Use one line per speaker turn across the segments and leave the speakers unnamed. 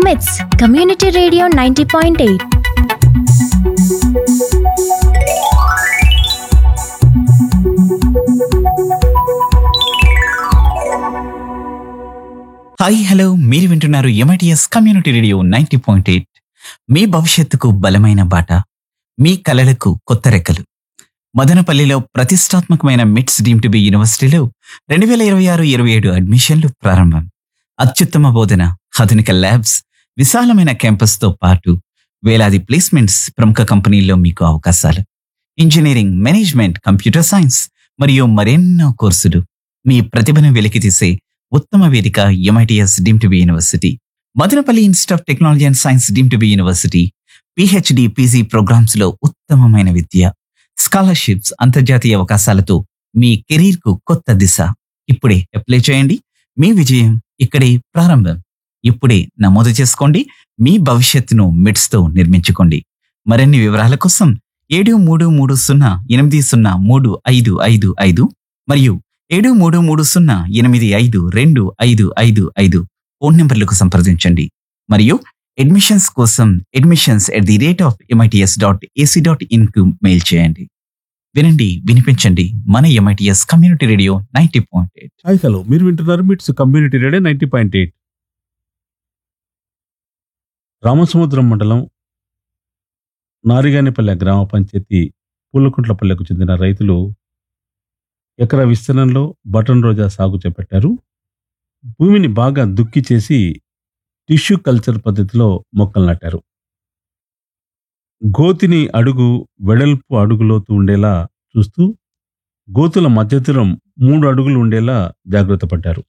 మిట్స్ community radio ninety point eight
hi hello మీరు వింటున్నారు MITS community radio ninety point eight మీ భవిష్యత్తుకు బలమైన బాట మీ కలలకు కొత్త రెక్కలు మదనపల్లిలో ప్రతిష్టాత్మకమైన మిట్స్ డీమ్ టు బి యూనివర్సిటీలో రెండు వేల ఇరవై ఆరు ఇరవై ఏడు అడ్మిషన్లు ప్రారంభం అత్యుత్తమ బోధన ఆధునిక ల్యాబ్స్ విశాలమైన క్యాంపస్తో పాటు వేలాది ప్లేస్మెంట్స్ ప్రముఖ కంపెనీల్లో మీకు అవకాశాలు ఇంజనీరింగ్ మేనేజ్మెంట్ కంప్యూటర్ సైన్స్ మరియు మరెన్నో కోర్సులు మీ ప్రతిభను వెలికితీసే ఉత్తమ వేదిక MITS deem to be university Madanapalle institute of technology and science deem to be university PhD PG programs లో ఉత్తమమైన విద్య స్కాలర్షిప్స్ అంతర్జాతీయ అవకాశాలతో మీ కెరీర్ కు కొత్త దిశ ఇప్పుడే అప్లై చేయండి మీ విజయం ఇక్కడే ప్రారంభం ఇప్పుడే నమోదు చేసుకోండి మీ భవిష్యత్తును మిడ్స్ తో నిర్మించుకోండి మరిన్ని వివరాల కోసం ఏడు మూడు మూడు సున్నా ఎనిమిది సున్నా మూడు ఐదు ఐదు ఐదు మరియు ఏడు మూడు మూడు సున్నా ఎనిమిది ఐదు రెండు ఐదు ఐదు ఐదు ఫోన్ నెంబర్లకు సంప్రదించండి మరియు అడ్మిషన్స్ కోసం admissions at the rate of MITS dot AC dot in కు మెయిల్ చేయండి వినండి వినిపించండి మన MITS community radio ninety point eight
hi hello మీరు వింటున్నారు MITS community radio ninety point eight Ramasamudram మండలం నారిగానిపల్లె గ్రామ పంచాయతీ పూలకుంట్లపల్లెకు చెందిన రైతులు ఎకరా విస్తీర్ణంలో బటన్ రోజా సాగు చేపట్టారు భూమిని బాగా దుక్కి చేసి టిష్యూ కల్చర్ పద్ధతిలో మొక్కలు నాటారు గోతిని అడుగు వెడల్పు అడుగులోతు ఉండేలా చూస్తూ గోతుల మధ్యదూరం మూడు అడుగులు ఉండేలా జాగ్రత్త పడ్డారు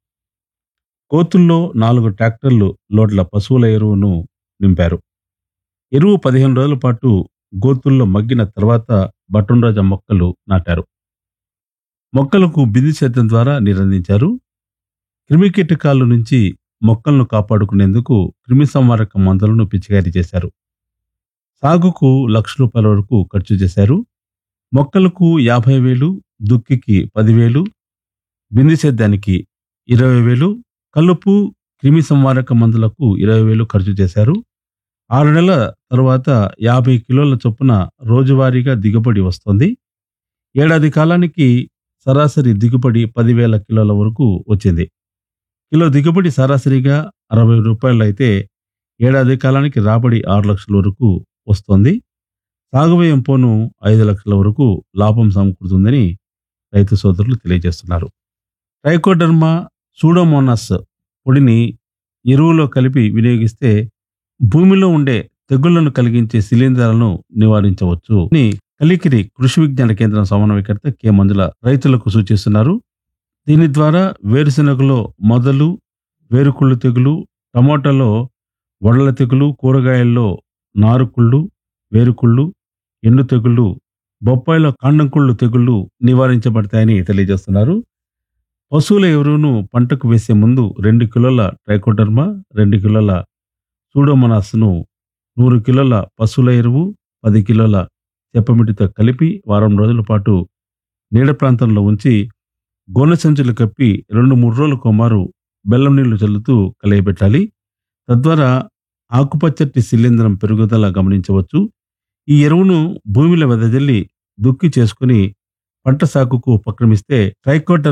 గోతుల్లో నాలుగు ట్రాక్టర్లు లోడ్ల పశువుల ఎరువును నింపారు ఎరువు పదిహేను రోజుల పాటు గోతుల్లో మగ్గిన తర్వాత బటన్రాజ మొక్కలు నాటారు మొక్కలకు బిందు సేద్యం ద్వారా నిరందించారు క్రిమికీటకాల నుంచి మొక్కలను కాపాడుకునేందుకు క్రిమి సంహారక మందులను పిచికారీ చేశారు సాగుకు లక్ష రూపాయల వరకు ఖర్చు చేశారు మొక్కలకు యాభై వేలు దుక్కికి పదివేలు బిందు సేద్యానికి ఇరవై వేలు కలుపు క్రిమి సంహారక మందులకు ఇరవై వేలు ఖర్చు చేశారు ఆరు నెలల తరువాత యాభై కిలోల చొప్పున రోజువారీగా దిగుబడి వస్తుంది ఏడాది కాలానికి సరాసరి దిగుబడి పదివేల కిలోల వరకు వచ్చింది కిలో దిగుబడి సరాసరిగా అరవై రూపాయలు అయితే ఏడాది కాలానికి రాబడి ఆరు లక్షల వరకు వస్తుంది సాగు వ్యయం పోను ఐదు లక్షల వరకు లాభం సమకూరుతుందని రైతు సోదరులు తెలియజేస్తున్నారు ట్రైకోడర్మా సూడోమోనాస్ పొడిని ఎరువులో కలిపి వినియోగిస్తే భూమిలో ఉండే తెగుళ్లను కలిగించే శిలీంధ్రాలను నివారించవచ్చు అని కలికిరి కృషి విజ్ఞాన కేంద్రం సమన్వయకర్త కె మంజుల రైతులకు సూచిస్తున్నారు దీని ద్వారా వేరుశెనగలో మొదలు వేరుకుళ్ళు తెగులు టమోటాలో వడల తెగులు కూరగాయల్లో నారుకుళ్ళు వేరుకుళ్ళు ఎండు తెగుళ్ళు బొప్పాయిలో కాండంకుళ్ళు తెగుళ్ళు నివారించబడతాయని తెలియజేస్తున్నారు పశువుల ఎరువును పంటకు వేసే ముందు రెండు కిలోల ట్రైకోడర్మా రెండు కిలోల సూడోమనాస్ను నూరు కిలోల పశువుల ఎరువు పది కిలోల చెప్పమిటితో కలిపి వారం రోజుల పాటు నీడ ప్రాంతంలో ఉంచి గోనె సంచులు కప్పి రెండు మూడు రోజుల కోమారు బెల్లం నీళ్లు చల్లుతూ కలియబెట్టాలి తద్వారా ఆకుపచ్చటి శిలీంధ్రం పెరుగుదల గమనించవచ్చు ఈ ఎరువును భూమిలో వెదజల్లి దుక్కి చేసుకుని పంట సాగుకు ఉపక్రమిస్తే ట్రైకోటర్